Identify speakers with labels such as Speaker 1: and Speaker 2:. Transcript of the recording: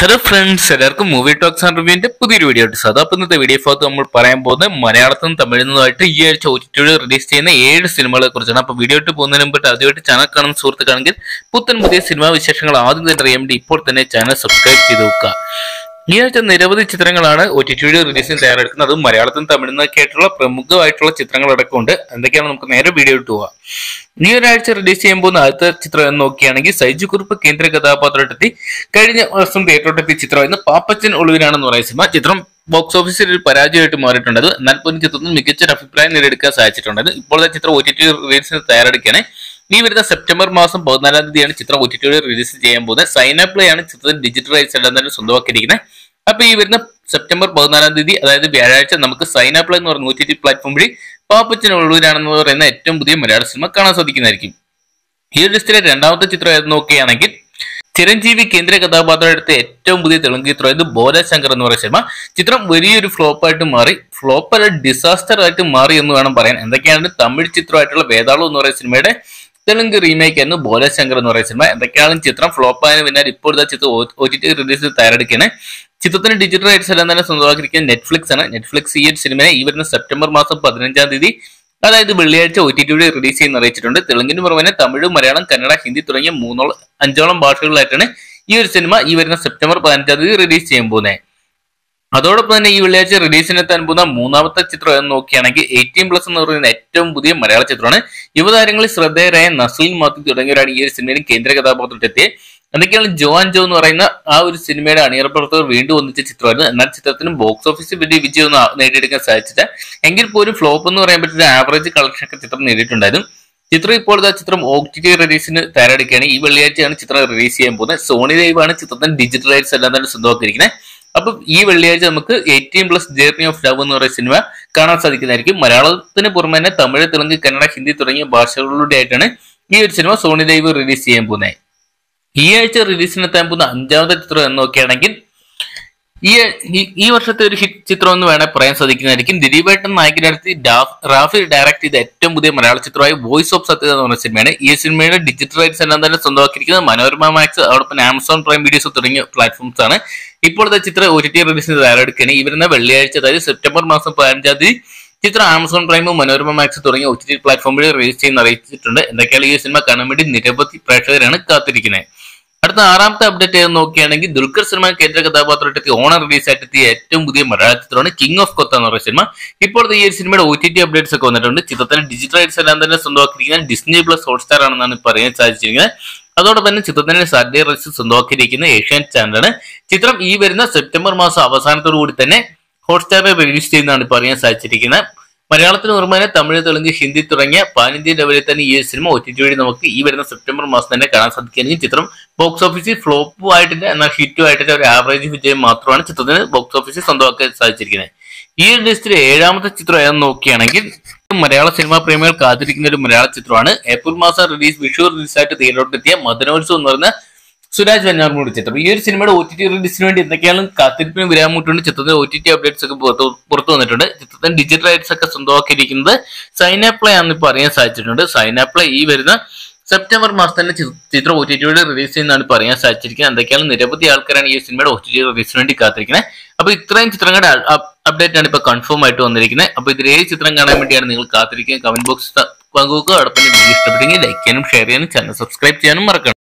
Speaker 1: hello friends എല്ലാവർക്കും movie talks and റിവ്യൂവിന്റെ പുതിയൊരു വീഡിയോ ഉണ്ട് സാധാ അപ്പോൾ ഇന്നത്തെ വീഡിയോ ഭാഗത്ത് നമ്മൾ പറയാൻ പോകുന്നത് മലയാളത്തിനും തമിഴിൽ നിന്നുമായിട്ട് ഈ ആഴ്ച ഒറ്റിറ്റിയുടെ റിലീസ് ചെയ്യുന്ന ഏഴ് സിനിമകളെ കുറിച്ചാണ് അപ്പോൾ വീഡിയോ ഇട്ട് പോകുന്നതിന് മുമ്പിട്ട് ആദ്യമായിട്ട് ചാനൽ കാണുന്ന സുഹൃത്തുക്കാണെങ്കിൽ പുത്തൻ പുതിയ സിനിമാ വിശേഷങ്ങൾ ആദ്യം തന്നെ അറിയാൻ വേണ്ടി ഇപ്പോൾ തന്നെ ചാനൽ സബ്സ്ക്രൈബ് ചെയ്ത് വെക്കുക ഈ ആഴ്ച നിരവധി ചിത്രങ്ങളാണ് ഒ ടി ടിയുടെ റിലീസിന് തയ്യാറെടുക്കുന്നത് അതും മലയാളത്തിനും തമിഴിൽ നിന്നൊക്കെ ആയിട്ടുള്ള പ്രമുഖമായിട്ടുള്ള ചിത്രങ്ങൾ അടക്കമുണ്ട് എന്തൊക്കെയാണ് നമുക്ക് നേരെ വീഡിയോ ഇട്ട് പോവാം ഈ ഒരാഴ്ച റിലീസ് ചെയ്യാൻ പോകുന്ന ആദ്യത്തെ ചിത്രം എന്ന് നോക്കുകയാണെങ്കിൽ സൈജു കുറുപ്പ് കേന്ദ്ര കഥാപാത്രത്തെത്തി കഴിഞ്ഞ വർഷം തിയേറ്ററിലെത്തിയ ചിത്രമായിരുന്നു പാപ്പച്ചൻ ഒളിവിനാണെന്ന് പറയുന്ന സിനിമ ചിത്രം ബോക്സ് ഓഫീസിൽ ഒരു പരാജയമായിട്ട് മാറിയിട്ടുണ്ടത് എന്നാൽ പോലും ചിത്രത്തിന് മികച്ച ഒരു അഭിപ്രായം നേടിയെടുക്കാൻ സാധിച്ചിട്ടുണ്ട് ഇപ്പോഴത്തെ ചിത്രം ഒ ടി ടി റിലീസിന് തയ്യാറെടുക്കുകയാണ് ഈ വരുന്ന സെപ്റ്റംബർ മാസം പതിനാലാം തീയതിയാണ് ചിത്രം ഒ ടി ടിയുടെ റിലീസ് ചെയ്യാൻ പോകുന്നത് സൈൻ പ്ലേ ആണ് ചിത്രത്തിൽ ഡിജിറ്റൽ റൈറ്റ്സ് എല്ലാം തന്നെ സ്വന്തമാക്കിയിരിക്കുന്നത് അപ്പൊ ഈ വരുന്ന സെപ്റ്റംബർ പതിനാലാം തീയതി അതായത് വ്യാഴാഴ്ച നമുക്ക് സൈൻ പ്ലേ എന്ന് പറഞ്ഞ ഒ ടി ടി പ്ലാറ്റ്ഫോം വഴി പാപ്പച്ചൻ ഉള്ളൂരാണെന്ന് പറയുന്ന ഏറ്റവും പുതിയ മലയാള സിനിമ കാണാൻ സാധിക്കുന്നതായിരിക്കും ഈ ഒരു ലിസ്റ്റിലെ രണ്ടാമത്തെ ചിത്രം ഏത് നോക്കുകയാണെങ്കിൽ ചിരഞ്ജീവി കേന്ദ്ര കഥാപാത്രം എടുത്ത ഏറ്റവും പുതിയ തെലുങ്ക് ചിത്രമായത് ബോലശങ്കർ എന്ന് പറയുന്ന സിനിമ ചിത്രം വലിയൊരു ഫ്ലോപ്പായിട്ട് മാറി ഫ്ലോപ്പ് അല്ല ഡിസാസ്റ്റർ ആയിട്ട് മാറി എന്ന് വേണം പറയാൻ എന്തൊക്കെയാണ് തമിഴ് ചിത്രമായിട്ടുള്ള വേതാളം എന്ന് പറയുന്ന സിനിമയുടെ തെലുങ്ക് റീമേക്ക് ആയിരുന്നു ബോലശങ്കർ എന്ന് പറയുന്ന സിനിമ എന്തൊക്കെയാണ് ചിത്രം ഫ്ലോപ്പ് ആയതിനു പിന്നാലെ ഇപ്പോഴത്തെ ചിത്രം ഒ ടി ടി റിലീസ് തയ്യാറെടുക്കുകയാണ് ചിത്രത്തിന് ഡിജിറ്റൽ റൈറ്റ്സ് എല്ലാം തന്നെ സ്വന്തമാക്കിയിരിക്കുന്ന നെറ്റ്ഫ്ലിക്സ് ആണ് നെറ്റ്ഫ്ലിക്സ് ഈ ഒരു സിനിമയെ ഈ വരുന്ന സെപ്റ്റംബർ മാസം പതിനഞ്ചാം തീയതി അതായത് വെള്ളിയാഴ്ച ഒ ടി ടിയുടെ റിലീസ് ചെയ്യുന്ന അറിയിച്ചിട്ടുണ്ട് തെലുങ്കിന് പുറമെ തമിഴ് മലയാളം കന്നഡ ഹിന്ദി തുടങ്ങിയ മൂന്നോളം അഞ്ചോളം ഭാഷകളിലായിട്ടാണ് ഈ ഒരു സിനിമ ഈ വരുന്ന സെപ്റ്റംബർ പതിനഞ്ചാം തീയതി റിലീസ് ചെയ്യാൻ പോകുന്നത് അതോടൊപ്പം തന്നെ ഈ വെള്ളിയാഴ്ച റിലീസിനെത്താൻ പോകുന്ന മൂന്നാമത്തെ ചിത്രം എന്ന് നോക്കുകയാണെങ്കിൽ എയ്റ്റീൻ പ്ലസ് എന്ന് പറയുന്ന ഏറ്റവും പുതിയ മലയാള ചിത്രമാണ് യുവതാരങ്ങളിൽ ശ്രദ്ധേയരായ നസ്ലിൻ മാത്യു തുടങ്ങിയവരാണ് ഈ ഒരു സിനിമയിൽ കേന്ദ്ര കഥാപാത്രത്തെത്തിയത് എന്തൊക്കെയാണ് ജോൻ ജോ എന്ന് പറയുന്ന ആ ഒരു സിനിമയുടെ അണിയറ പ്രവർത്തകർ വീണ്ടും ഒന്നിച്ച ചിത്രമായിരുന്നു എന്നാൽ ചിത്രത്തിന് ബോക്സ് ഓഫീസിൽ വലിയ വിജയം നേടിയെടുക്കാൻ സാധിച്ചില്ല എങ്കിൽ പോലും ഫ്ലോപ്പ് എന്ന് പറയാൻ പറ്റുന്ന ആവറേജ് കളക്ഷൻ ഒക്കെ ചിത്രം നേടിയിട്ടുണ്ടായിരുന്നു ചിത്രം ഇപ്പോൾ ഇതാ ചിത്രം ഒ ടി ടി റിലീസിന് തയ്യാറെടുക്കുകയാണ് ഈ വെള്ളിയാഴ്ചയാണ് ചിത്രം റിലീസ് ചെയ്യാൻ പോകുന്നത് സോണി ലൈവ് ആണ് ചിത്രത്തിന് ഡിജിറ്റൽ റൈറ്റ്സ് എല്ലാം തന്നെ സ്വന്തമാക്കിയിരിക്കുന്നത് അപ്പൊ ഈ വെള്ളിയാഴ്ച നമുക്ക് eighteen plus journey of love എന്ന് പറയുന്ന സിനിമ കാണാൻ സാധിക്കുന്നതായിരിക്കും മലയാളത്തിന് പുറമെ തന്നെ തമിഴ് തെലുങ്ക് കന്നഡ ഹിന്ദി തുടങ്ങിയ ഭാഷകളിലൂടെ ആയിട്ടാണ് ഈ ഒരു സിനിമ സോണി ലൈവ് റിലീസ് ചെയ്യാൻ പോകുന്നത് ഈ ആഴ്ച റിലീസിനെത്താൻ പോകുന്ന അഞ്ചാമത്തെ ചിത്രം എന്ന് നോക്കുകയാണെങ്കിൽ ഈ ഈ- ഈ വർഷത്തെ ഒരു ഹിറ്റ് ചിത്രം എന്ന് വേണേൽ പറയാൻ സാധിക്കുന്നതായിരിക്കും ദിലീപേട്ടൻ നായകനടുത്ത് റാഫി ഡയറക്ട് ചെയ്ത ഏറ്റവും പുതിയ മലയാള ചിത്രമായ വോയിസ് ഓഫ് സത്യത എന്ന് പറഞ്ഞ സിനിമയാണ് ഈ സിനിമയുടെ ഡിജിറ്റൽ റൈറ്റ്സ് എല്ലാം തന്നെ സ്വന്തമാക്കിയിരിക്കുന്നത് മനോരമ മാക്സ് അതോടൊപ്പം ആമസോൺ പ്രൈം വീഡിയോസ് തുടങ്ങിയ പ്ലാറ്റ്ഫോംസ് ആണ് ഇപ്പോഴത്തെ ചിത്രം ഒ ടി ടി റിലീസിന് തയ്യാറെടുക്കുകയാണ് ഈ വരുന്ന വെള്ളിയാഴ്ച അതായത് സെപ്റ്റംബർ മാസം പതിനഞ്ചാം തീയതി ചിത്രം ആമസോൺ പ്രൈമും മനോരമ മാക്സ് തുടങ്ങിയ ഒ ടി ടി പ്ലാറ്റ്ഫോമിൽ റിലീസ് ചെയ്യുന്ന അറിയിച്ചിട്ടുണ്ട് എന്തൊക്കെയാണ് ഈ സിനിമ കാണാൻ വേണ്ടി നിരവധി പ്രേക്ഷകരാണ് കാത്തിരിക്കുന്നത് അടുത്ത ആറാമത്തെ അപ്ഡേറ്റ് ചെയ്ത് നോക്കുകയാണെങ്കിൽ ദുൽഖർ സൽമാൻ കേന്ദ്ര കഥാപാത്രത്തെ ഓണർ റിലീസ് ആയിട്ട് എത്തിയ ഏറ്റവും പുതിയ മലയാള ചിത്രമാണ് കിങ് ഓഫ് കൊത്ത എന്ന് പറയുന്ന സിനിമ ഇപ്പോഴത്തെ ഈ ഒരു സിനിമയുടെ ഒ ടി ടി അപ്ഡേറ്റ്സ് ഒക്കെ വന്നിട്ടുണ്ട് ചിത്രത്തിന് ഡിജിറ്റൽ റൈറ്റ്സ് എല്ലാം തന്നെ സ്വന്തമാക്കിയിരിക്കുന്ന ഡിസ്നി പ്ലസ് ഹോട്ട്സ്റ്റാർ ആണെന്നാണ് പറയാൻ സാധിച്ചിരിക്കുന്നത് അതോടൊപ്പം തന്നെ ചിത്രത്തിന്റെ സാറ്റലൈറ്റ് റൈറ്റ്സ് സ്വന്തമാക്കിയിരിക്കുന്ന ഏഷ്യൻ ചാനലാണ് ചിത്രം ഈ വരുന്ന സെപ്റ്റംബർ മാസം അവസാനത്തോടു കൂടി തന്നെ ഹോട്ട്സ്റ്റാറിൽ റിലീസ് ചെയ്യുന്നതാണ് പറയാൻ സാധിച്ചിരിക്കുന്നത് മലയാളത്തിന് പുറമെ തമിഴ് തെലുങ്ക് ഹിന്ദി തുടങ്ങിയ പാനിന്ത്യ ലെവലിൽ തന്നെ ഈ ഒരു സിനിമ ഒ ടി ടി വഴി നമുക്ക് ഈ വരുന്ന സെപ്റ്റംബർ മാസം തന്നെ കാണാൻ സാധിക്കുകയും ചിത്രം ബോക്സ് ഓഫീസിൽ ഫ്ലോപ്പും ആയിട്ടില്ല എന്നാൽ ഹിറ്റും ആയിട്ടില്ല ഒരു ആവറേജ് വിജയം മാത്രമാണ് ചിത്രത്തിന് ബോക്സ് ഓഫീസിൽ സ്വന്തമാക്കാൻ സാധിച്ചിരിക്കുന്നത് ഈ ഒരു ലിസ്റ്റിലെ ഏഴാമത്തെ ചിത്രം ഏതെന്ന് നോക്കുകയാണെങ്കിൽ മലയാള സിനിമാ പ്രേമികൾ കാത്തിരിക്കുന്ന ഒരു മലയാള ചിത്രമാണ് ഏപ്രിൽ മാസം റിലീസ് വിഷു റിലീസായിട്ട് തിയേറ്ററിലെത്തിയ മദനോത്സവം എന്ന് പറയുന്ന സുരാജ് വെഞ്ഞാർമൂട് ചിത്രം ഈ ഒരു സിനിമയുടെ ഒ ടി ടി റിലീസിന് വേണ്ടി എന്തൊക്കെയാണ് കാത്തിരിപ്പിന് വിരാമിട്ടുണ്ട് ചിത്രത്തിന്റെ ഒ ടി ടി അപ്ഡേറ്റ്സ് ഒക്കെ പുറത്തു പുറത്തു വന്നിട്ടുണ്ട് ചിത്രത്തിന്റെ ഡിജിറ്റൽ റൈറ്റ്സ് ഒക്കെ സ്വന്തമാക്കിയിരിക്കുന്നത് സൈനാപ്ലേ ആണെന്ന് ഇപ്പോൾ അറിയാൻ സാധിച്ചിട്ടുണ്ട് സൈനാപ്ലേ ഈ വരുന്ന സെപ്റ്റംബർ മാസം തന്നെ ചി- ചിത്രം ഒ ടി ടിയുടെ റിലീസ് ചെയ്യുന്നതാണ് ഇപ്പോൾ അറിയാൻ സാധിച്ചിരിക്കുന്നത് എന്തൊക്കെയാണ് നിരവധി ആൾക്കാരാണ് ഈ സിനിമയുടെ ഒ ടി ടി റിലീസിന് വേണ്ടി കാത്തിരിക്കുന്നത് അപ്പൊ ഇത്രയും ചിത്രങ്ങളുടെ അപ്ഡേറ്റ് ആണ് ഇപ്പൊ കൺഫേം ആയിട്ട് വന്നിരിക്കുന്നത് അപ്പൊ ഇതിൽ ഏത് ചിത്രം കാണാൻ വേണ്ടിയാണ് നിങ്ങൾ കാത്തിരിക്കുക കമന്റ് ബോക്സ് പങ്കുവെക്കുക അതോടൊപ്പം വീഡിയോ ഇഷ്ടപ്പെട്ടെങ്കിൽ ലൈക്ക് ചെയ്യാനും ഷെയർ ചെയ്യാനും ചാനൽ സബ്സ്ക്രൈബ് ചെയ്യാനും മറക്കണം